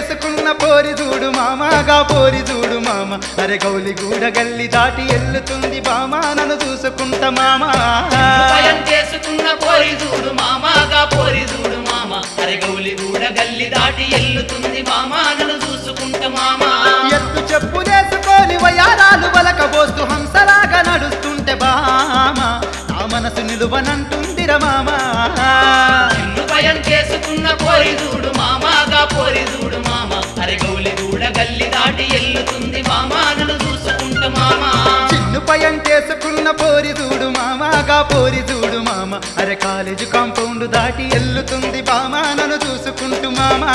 చేసుకున్న పోరి చూడు మామగా పోరి చూడు మామ అరే గౌలి గూడ గల్లి దాటి ఎల్లుతుంది బామా నన్ను చూసుకుంటా మామా భయం చేసుకున్న పోరి చూడు మామాగా పోరి చూడు మామ అరే గౌలి కూడా గల్లి దాటి ఎల్లుతుంది మామ నన్ను చూసుకుంటా మామా ఎత్తు చెప్పు చేసుకొని వయారాలు వలకబోస్తూ హంసలాగా నడుస్తుంటే బామ నా మనసు నిలువనంటుందిర మామా నిన్ను భయం చేసుకున్న పోరి చూడు మామాగా పోరి చూడు మామ అరే గౌలి కూడా గల్లి దాటి ఎల్లుతుంది మామ నన్ను చూసుకుంటా మామా చిన్ను పయం చేసుకున్న పోరి చూడు మామగా పోరి చూడు మామ అరే కాలేజీ కాంపౌండ్ దాటి ఎల్లుతుంది బామా నన్ను చూసుకుంటూ మామా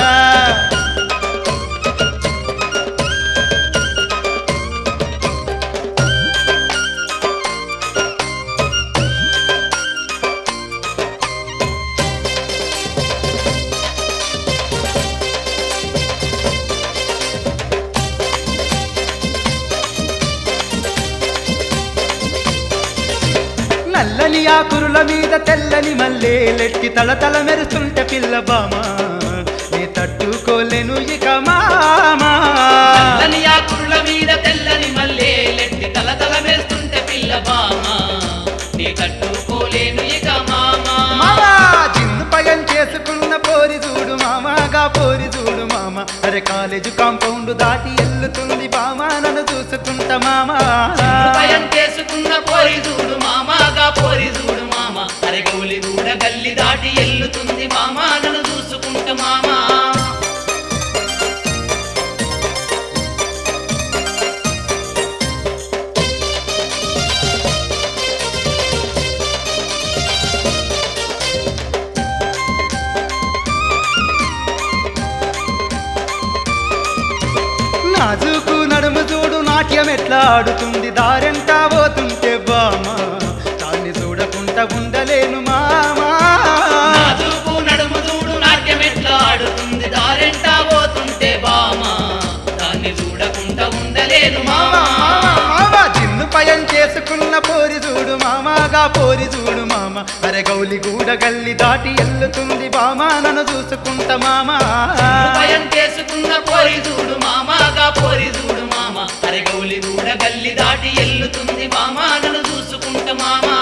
నల్లని ఆకురుల మీద తెల్లని మల్లేలెట్టి తలతల మెరుస్తుంటే పిల్ల బామ నీ తట్టుకోలేను ఇక మామా తెల్లని ఆకుల మీద తెల్లని మల్లెలెట్టి తల తల వేస్తుంటే పిల్ల బామ నీ తట్టుకోలేను ఇక మామా మామా జిన్ను పయం చేసుకున్న పోరి చూడు మామగా పోరి చూడు మామ అరే కాలేజీ కాంపౌండ్ దాటి ఎల్లుతుంది బామా నన్ను చూసుకుంటా మామా భయం చేసుకున్న పోరి చూడు మామాగా పోరి చూడు మామ అరే గౌలి కూడా గల్లి దాటి ఎల్లుతుంది మామ నన్ను చూసుకుంటా మామా నాజుకు నడుము చూడు నాట్యం ఎట్లా ఆడుతుంది దారెంటా పోతుంటే బామా దాన్ని చూడకుండా ఉండలేను మామా నాజూకు నడుము చూడు నాట్యం ఎట్లా ఆడుతుంది దారెంటా పోతుంటే బామ దాన్ని చూడకుండా ఉండలేను మామా మామా మామా జిన్ను పయం చేసుకున్న పోరి చూడు మామాగా పోరి చూడు మామ అరే గౌలి గూడ గల్లి దాటి ఎల్లుతుంది బామా నన్ను చూసుకుంటా మామా భయం చేసుకున్న పోరి చూడు మామాగా పోరి చూడు మామ అరే గౌలి కూడా గల్లి దాటి ఎల్లుతుంది మామ నన్ను చూసుకుంటా మామా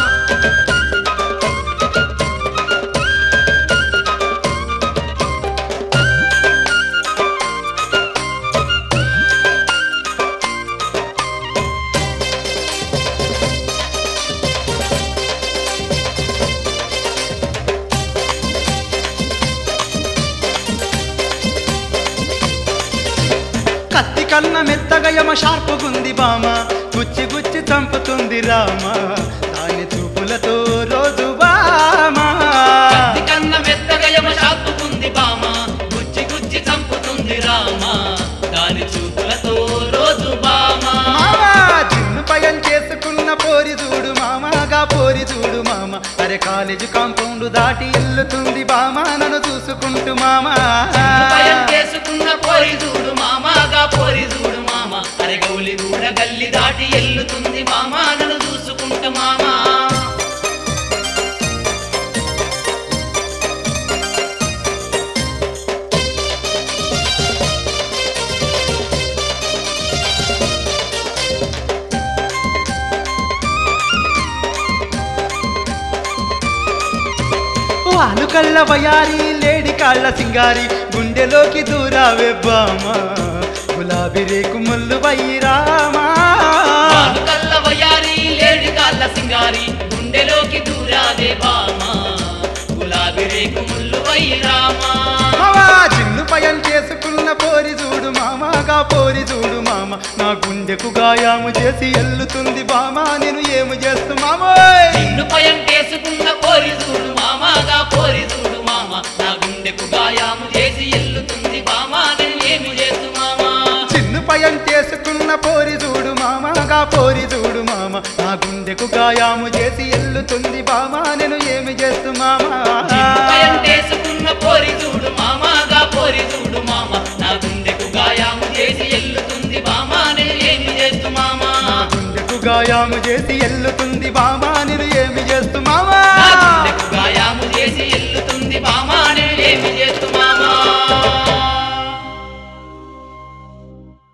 కత్తి కన్న మెత్తగా యమ షార్పుగుంది బామ గుచ్చి గుచ్చి చంపుతుంది రామ దాని చూపులతో రోజు బామా కత్తి కన్న మెత్తగా యమ షాపుకుంది బామ గుచ్చి గుచ్చి చంపుతుంది రామ దాని చూపులతో రోజు బామ మామా జిన్ను పయం చేసుకున్న పోరి చూడు మామాగా పోరి చూడు మామ అరే కాలేజీ కాంపౌండ్ దాటి ఎల్లుతుంది బామా నన్ను చూసుకుంటూ మామా భయం చేసుకున్న పోరి చూడు మామాగా పోరి చూడు మామ అరే గౌలి కూడా గల్లి దాటి ఎల్లుతుంది మామ నన్ను చూసుకుంటా మామా వాలు కళ్ళ వయారి లేడి కాళ్ళ సింగారి గుండెలోకి దూరావే బామా గులాబీ రేకు ముల్లు వైరామా వాలు కల్ల వయారి లేడి కాళ్ళ సింగారి గుండెలోకి దూరాదే బామ గులాబీ రేకు ముళ్ళు వైరామా మామా జిన్ను పయం చేసుకున్న పోరి చూడు మామాగా పోరి చూడు మామ నా గుండెకు గాయాము చేసి ఎల్లుతుంది బామా నేను ఏమి చేస్తు మామోయ్ నిన్ను పయం చేసుకున్న పోరి చూడు మామాగా పోరి చూడు మామ నా గుండెకు గాయాము చేసి ఎల్లుతుంది బామ నేను ఏమి చేస్తు మామా చిన్ను పయం చేసుకున్న పోరి చూడు మామాగా పోరి చూడు మామ నా గుండెకు గాయాము చేసి ఎల్లుతుంది బామా నేను ఏమి చేస్తు మామా భయం చేసుకున్న పోరి చూడు మామాగా పోరి చూడు మామ నా గుండెకు గాయాము చేసి ఎల్లుతుంది బామ నేను ఏమి చేస్తు మామా నా గుండెకు గాయాము చేసి ఎల్లుతుంది బామా నేను ఏమి చేస్తు మామా నా గుండెకు గాయాము చేసి ఎల్లుతుంది